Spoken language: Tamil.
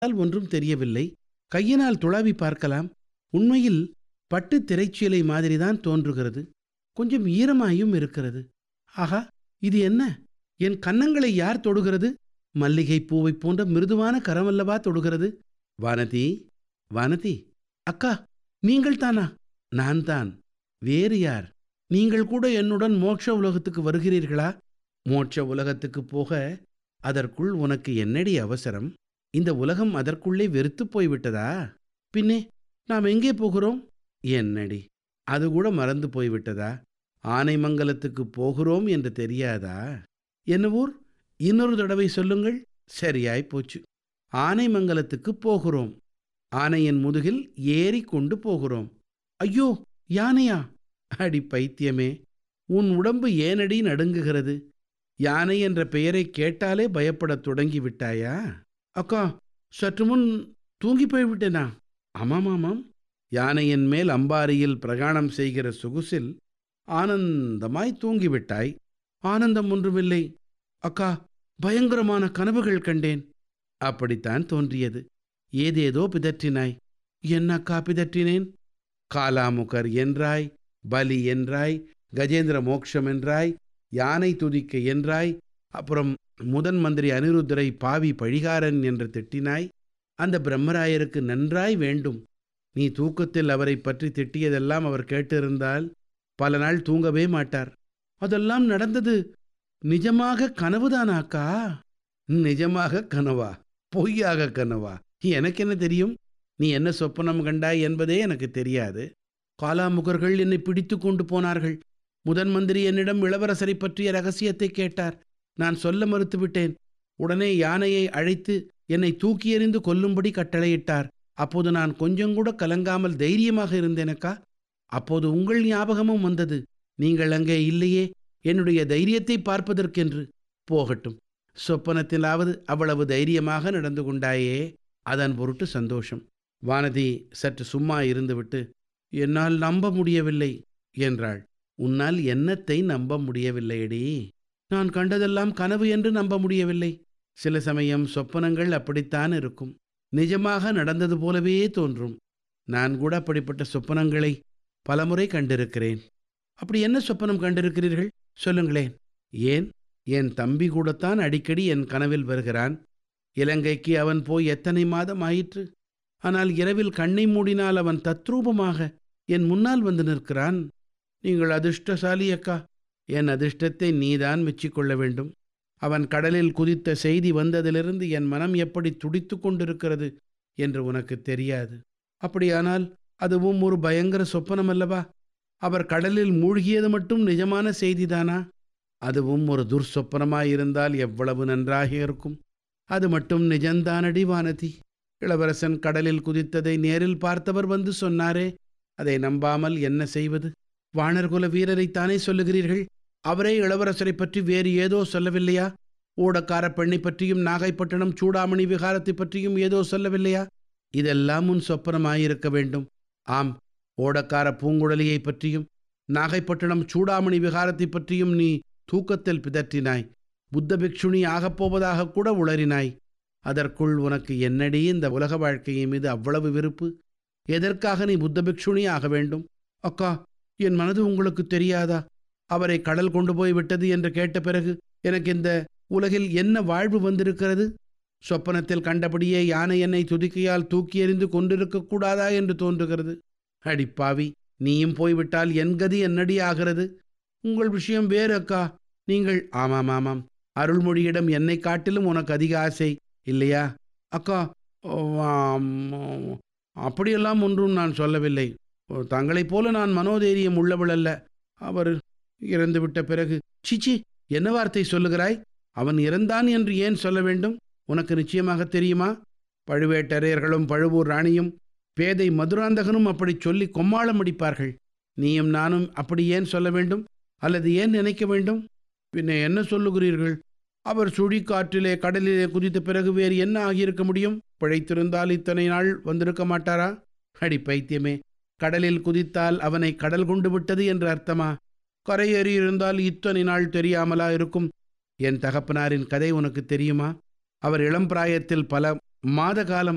பார்த்தால் ஒன்றும் தெரியவில்லை கையினால் துளாவி பார்க்கலாம் உண்மையில் பட்டு திரைச்சீலை மாதிரிதான் தோன்றுகிறது கொஞ்சம் ஈரமாயும் இருக்கிறது ஆகா இது என்ன என் கன்னங்களை யார் தொடுகிறது மல்லிகை பூவைப் போன்ற மிருதுவான கரமல்லவா தொடுகிறது வானதி வானதி அக்கா நீங்கள் தானா நான் தான் வேறு யார் நீங்கள் கூட என்னுடன் மோட்ச உலகத்துக்கு வருகிறீர்களா மோட்ச உலகத்துக்கு போக அதற்குள் உனக்கு என்னடி அவசரம் இந்த உலகம் அதற்குள்ளே வெறுத்துப் போய்விட்டதா பின்னே நாம் எங்கே போகிறோம் என்னடி அது கூட மறந்து போய்விட்டதா ஆனைமங்கலத்துக்கு போகிறோம் என்று தெரியாதா என்ன ஊர் இன்னொரு தடவை சொல்லுங்கள் சரியாய் போச்சு ஆனைமங்கலத்துக்கு போகிறோம் ஆனையின் முதுகில் ஏறி கொண்டு போகிறோம் ஐயோ யானையா அடி பைத்தியமே உன் உடம்பு ஏனடி நடுங்குகிறது யானை என்ற பெயரை கேட்டாலே பயப்படத் தொடங்கி விட்டாயா அக்கா சற்று முன் தூங்கி போய்விட்டேனா ஆமாம் ஆமாம் யானையின் மேல் அம்பாரியில் பிரயாணம் செய்கிற சொகுசில் ஆனந்தமாய் தூங்கிவிட்டாய் ஆனந்தம் ஒன்றுமில்லை அக்கா பயங்கரமான கனவுகள் கண்டேன் அப்படித்தான் தோன்றியது ஏதேதோ பிதற்றினாய் என்ன அக்கா பிதற்றினேன் காலாமுகர் என்றாய் பலி என்றாய் கஜேந்திர மோக்ஷம் என்றாய் யானை துதிக்க என்றாய் அப்புறம் முதன் மந்திரி அனிருத்தரை பாவி பழிகாரன் என்று திட்டினாய் அந்த பிரம்மராயருக்கு நன்றாய் வேண்டும் நீ தூக்கத்தில் அவரை பற்றி திட்டியதெல்லாம் அவர் கேட்டிருந்தால் பல நாள் தூங்கவே மாட்டார் அதெல்லாம் நடந்தது நிஜமாக கனவுதானாக்கா நிஜமாக கனவா பொய்யாக கனவா எனக்கு என்ன தெரியும் நீ என்ன சொப்பனம் கண்டாய் என்பதே எனக்கு தெரியாது காலாமுகர்கள் என்னை பிடித்து கொண்டு போனார்கள் முதன் மந்திரி என்னிடம் இளவரசரை பற்றிய ரகசியத்தை கேட்டார் நான் சொல்ல மறுத்துவிட்டேன் உடனே யானையை அழைத்து என்னை தூக்கி எறிந்து கொல்லும்படி கட்டளையிட்டார் அப்போது நான் கொஞ்சம் கூட கலங்காமல் தைரியமாக இருந்தேனக்கா அப்போது உங்கள் ஞாபகமும் வந்தது நீங்கள் அங்கே இல்லையே என்னுடைய தைரியத்தை பார்ப்பதற்கென்று போகட்டும் சொப்பனத்திலாவது அவ்வளவு தைரியமாக நடந்து கொண்டாயே அதன் பொருட்டு சந்தோஷம் வானதி சற்று சும்மா இருந்துவிட்டு என்னால் நம்ப முடியவில்லை என்றாள் உன்னால் என்னத்தை நம்ப முடியவில்லையடி நான் கண்டதெல்லாம் கனவு என்று நம்ப முடியவில்லை சில சமயம் சொப்பனங்கள் அப்படித்தான் இருக்கும் நிஜமாக நடந்தது போலவே தோன்றும் நான் கூட அப்படிப்பட்ட சொப்பனங்களை பலமுறை கண்டிருக்கிறேன் அப்படி என்ன சொப்பனம் கண்டிருக்கிறீர்கள் சொல்லுங்களேன் ஏன் என் தம்பி கூடத்தான் அடிக்கடி என் கனவில் வருகிறான் இலங்கைக்கு அவன் போய் எத்தனை மாதம் ஆயிற்று ஆனால் இரவில் கண்ணை மூடினால் அவன் தத்ரூபமாக என் முன்னால் வந்து நிற்கிறான் நீங்கள் அதிர்ஷ்டசாலி அக்கா என் அதிர்ஷ்டத்தை நீதான் மெச்சிக்கொள்ள வேண்டும் அவன் கடலில் குதித்த செய்தி வந்ததிலிருந்து என் மனம் எப்படி துடித்து கொண்டிருக்கிறது என்று உனக்கு தெரியாது அப்படியானால் அதுவும் ஒரு பயங்கர சொப்பனம் அல்லவா அவர் கடலில் மூழ்கியது மட்டும் நிஜமான செய்திதானா அதுவும் ஒரு துர்சொப்பனமாயிருந்தால் எவ்வளவு நன்றாக இருக்கும் அது மட்டும் நிஜந்தானடி வானதி இளவரசன் கடலில் குதித்ததை நேரில் பார்த்தவர் வந்து சொன்னாரே அதை நம்பாமல் என்ன செய்வது வானர்குல வீரரைத்தானே சொல்லுகிறீர்கள் அவரே இளவரசரை பற்றி வேறு ஏதோ சொல்லவில்லையா ஓடக்கார பெண்ணை பற்றியும் நாகைப்பட்டினம் சூடாமணி விகாரத்தை பற்றியும் ஏதோ சொல்லவில்லையா இதெல்லாம் உன் சொப்பனமாயிருக்க வேண்டும் ஆம் ஓடக்கார பூங்குழலியை பற்றியும் நாகைப்பட்டினம் சூடாமணி விகாரத்தை பற்றியும் நீ தூக்கத்தில் பிதற்றினாய் புத்த பிக்ஷுனி ஆகப்போவதாக கூட உளறினாய் அதற்குள் உனக்கு என்னடி இந்த உலக வாழ்க்கையை மீது அவ்வளவு விருப்பு எதற்காக நீ புத்த பிக்ஷுனி ஆக வேண்டும் அக்கா என் மனது உங்களுக்கு தெரியாதா அவரை கடல் கொண்டு போய் விட்டது என்று கேட்ட பிறகு எனக்கு இந்த உலகில் என்ன வாழ்வு வந்திருக்கிறது சொப்பனத்தில் கண்டபடியே யானை என்னை துதிக்கையால் தூக்கி எறிந்து கொண்டிருக்க கூடாதா என்று தோன்றுகிறது அடிப்பாவி நீயும் போய்விட்டால் என் கதி என்னடி ஆகிறது உங்கள் விஷயம் வேறு அக்கா நீங்கள் ஆமாம் ஆமாம் அருள்மொழியிடம் என்னை காட்டிலும் உனக்கு அதிக ஆசை இல்லையா அக்கா அப்படியெல்லாம் ஒன்றும் நான் சொல்லவில்லை தங்களைப் போல நான் மனோதைரியம் உள்ளவள் அல்ல அவர் இறந்துவிட்ட பிறகு சிச்சி என்ன வார்த்தை சொல்லுகிறாய் அவன் இறந்தான் என்று ஏன் சொல்ல வேண்டும் உனக்கு நிச்சயமாக தெரியுமா பழுவேட்டரையர்களும் பழுவூர் ராணியும் பேதை மதுராந்தகனும் அப்படி சொல்லி கொம்மாளம் அடிப்பார்கள் நீயும் நானும் அப்படி ஏன் சொல்ல வேண்டும் அல்லது ஏன் நினைக்க வேண்டும் பின்ன என்ன சொல்லுகிறீர்கள் அவர் சுழிக்காற்றிலே கடலிலே குதித்த பிறகு வேறு என்ன ஆகியிருக்க முடியும் பிழைத்திருந்தால் இத்தனை நாள் வந்திருக்க மாட்டாரா அடி பைத்தியமே கடலில் குதித்தால் அவனை கடல் கொண்டு விட்டது என்று அர்த்தமா கரையேறி இருந்தால் இத்தனை நாள் தெரியாமலா இருக்கும் என் தகப்பனாரின் கதை உனக்கு தெரியுமா அவர் இளம் பிராயத்தில் பல மாத காலம்